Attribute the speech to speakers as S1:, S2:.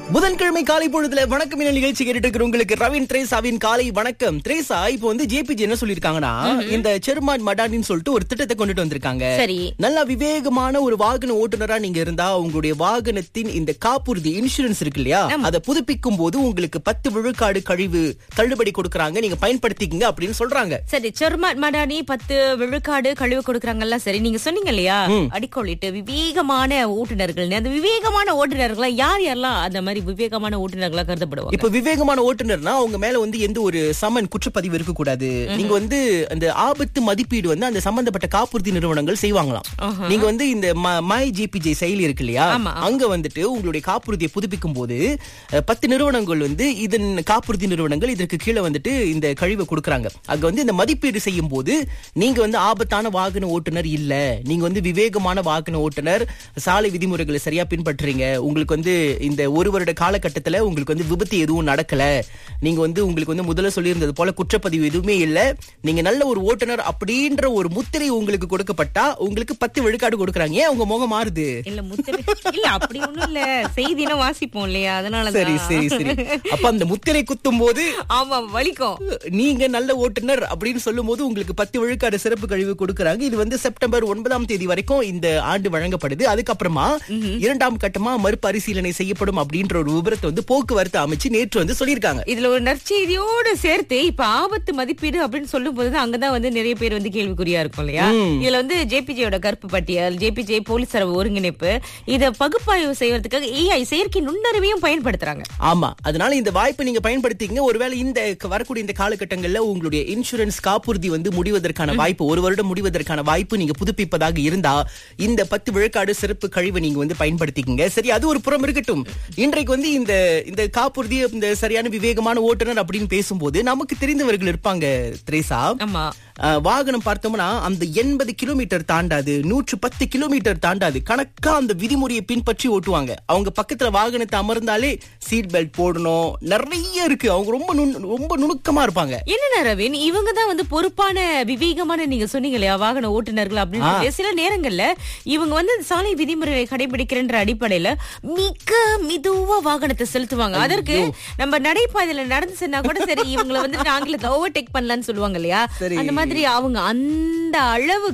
S1: புதன்கிழமை காலை பொழுதுல வணக்கம் என நிகழ்ச்சி கேட்டுட்டு இருக்கிற உங்களுக்கு ரவின் திரேசாவின் காலை வணக்கம் திரேசா இப்போ வந்து ஜேபிஜி என்ன சொல்லிருக்காங்கன்னா இந்த செருமான் மடானின்னு சொல்லிட்டு ஒரு திட்டத்தை கொண்டுட்டு வந்திருக்காங்க
S2: சரி.
S1: நல்ல விவேகமான ஒரு வாகன ஓட்டுநரா நீங்க இருந்தா உங்களுடைய வாகனத்தின் இந்த காப்புறுதி இன்சூரன்ஸ் இருக்கு இல்லையா அதை புதுப்பிக்கும் போது உங்களுக்கு பத்து விழுக்காடு கழிவு தள்ளுபடி கொடுக்கறாங்க நீங்க பயன்படுத்திக்கங்க அப்படின்னு சொல்றாங்க
S2: சரி செர்மாட் மடானி பத்து விழுக்காடு கழிவு கொடுக்கறாங்கல்ல சரி நீங்க சொன்னீங்க இல்லையா அடிக்கோளிட்டு விவேகமான ஓட்டுநர்கள் அந்த விவேகமான ஓட்டுநர்களா யார் யாரெல்லாம் அந்த மாதிரி விவேகமான ஓட்டுநர்களா கருதப்படுவாங்க
S1: இப்ப விவேகமான ஓட்டுநர்னா அவங்க மேல வந்து எந்த ஒரு சமன் குற்றப்பதிவு இருக்க கூடாது நீங்க வந்து அந்த ஆபத்து மதிப்பீடு வந்து அந்த சம்பந்தப்பட்ட காப்புறுதி நிறுவனங்கள் செய்வாங்களாம் நீங்க வந்து இந்த மை ஜிபிஜே செயலி இருக்கு இல்லையா
S2: ஆமா.
S1: அங்க வந்துட்டு உங்களுடைய காப்புறுதியை புதுப்பிக்கும் போது அஹ், பத்து நிறுவனங்கள் வந்து இதன் காப்புறுதி நிறுவனங்கள் இதற்கு கீழே வந்துட்டு இந்த கழிவை கொடுக்கறாங்க அங்க வந்து இந்த மதிப்பீடு செய்யும் போது நீங்க வந்து ஆபத்தான வாகன ஓட்டுநர் இல்ல நீங்க வந்து விவேகமான வாகன ஓட்டுநர் சாலை விதிமுறைகளை சரியா பின்பற்றுறீங்க உங்களுக்கு வந்து இந்த ஒரு வருட காலகட்டத்துல உங்களுக்கு வந்து விபத்து எதுவும் நடக்கல நீங்க வந்து உங்களுக்கு வந்து முதல்ல சொல்லியிருந்தது போல குற்றப்பதிவு எதுவுமே இல்ல நீங்க நல்ல ஒரு ஓட்டுநர் அப்படின்ற ஒரு முத்திரை உங்களுக்கு கொடுக்கப்பட்டா உங்களுக்கு பத்து விழுக்காடு கொடுக்கறாங்க ஏன் உங்க முகம் மாறுது
S2: இல்ல முத்திரை இல்ல அப்படி ஒண்ணும் இல்ல செய்தினா வாசிப்போம் இல்லையா அதனால
S1: சரி சரி சரி அப்ப அந்த முத்திரை குத்தும் போது
S2: ஆமா வலிக்கும்
S1: நீங்க நல்ல ஓட்டுநர் அப்படின்னு சொல்லும் போது உங்களுக்கு பத்து விழுக்காடு சிறப்பு கழிவு கொடுக்கறாங்க இது வந்து செப்டம்பர் ஒன்பதாம் தேதி வரைக்கும் இந்த ஆண்டு வழங்கப்படுது அதுக்கப்புறமா இரண்டாம் கட்டமா மறுபரிசீலனை செய்யப்படும் அப்படின்ற ஒரு விபரத்தை வந்து போக்குவரத்து அமைச்சு நேற்று வந்து சொல்லியிருக்காங்க
S2: இதுல ஒரு நற்செய்தியோடு சேர்த்து இப்ப ஆபத்து மதிப்பீடு அப்படின்னு சொல்லும் போது அங்கதான் வந்து நிறைய பேர் வந்து கேள்விக்குறியா இருக்கும் இல்லையா இதுல வந்து ஜேபிஜேயோட கருப்பு பட்டியல் ஜேபிஜே போலீஸ் தரவு ஒருங்கிணைப்பு இத பகுப்பாய்வு செய்வதற்காக ஏஐ செயற்கை நுண்ணறிவையும் பயன்படுத்துறாங்க
S1: ஆமா அதனால இந்த வாய்ப்பை நீங்க பயன்படுத்திங்க ஒருவேளை இந்த க- வரக்கூடிய இந்த காலகட்டங்கள்ல உங்களுடைய இன்சூரன்ஸ் காப்புறுதி வந்து முடிவதற்கான வாய்ப்பு ஒரு வருடம் முடிவதற்கான வாய்ப்பு நீங்க புதுப்பிப்பதாக இருந்தா இந்த பத்து விழுக்காடு சிறப்பு கழிவை நீங்க வந்து பயன்படுத்திக்கங்க சரி அது ஒரு புறம் இருக்கட்டும் இன்றைக்கு வந்து இந்த இந்த காப்புறுதி இந்த சரியான விவேகமான ஓட்டுநர் அப்படின்னு பேசும்போது நமக்கு தெரிந்தவர்கள் இருப்பாங்க திரேசா
S2: ஆமா
S1: அஹ், வாகனம் பார்த்தோம்னா அந்த எண்பது கிலோமீட்டர் தாண்டாது நூற்று பத்து கிலோமீட்டர் தாண்டாது கணக்கா அந்த விதிமுறையை பின்பற்றி ஓட்டுவாங்க அவங்க பக்கத்துல வாகனத்தை அமர்ந்தாலே சீட் பெல்ட் போடணும் நிறைய இருக்கு அவங்க ரொம்ப நுண்- ரொம்ப நுணுக்கமா இருப்பாங்க
S2: என்ன ரவின் இவங்க தான் வந்து பொறுப்பான விவேகமான நீங்க சொன்னீங்க இல்லையா வாகன ஓட்டுநர்கள் அப்படின்னு சொல்லி சில நேரங்கள்ல இவங்க வந்து சாலை விதிமுறைகளை கடைபிடிக்கிறன்ற அடிப்படையில மிக மெதுவா வாகனத்தை செலுத்துவாங்க அதற்கு நம்ம நடைபாதையில நடந்து சென்னா கூட சரி இவங்களை வந்து ஆங்கிலத்தை ஓவர்டேக் பண்ணலாம்னு சொல்லுவாங்க இல்லையா
S1: சரி.
S2: அந்த மாதிரி அவங்க அந்த அளவு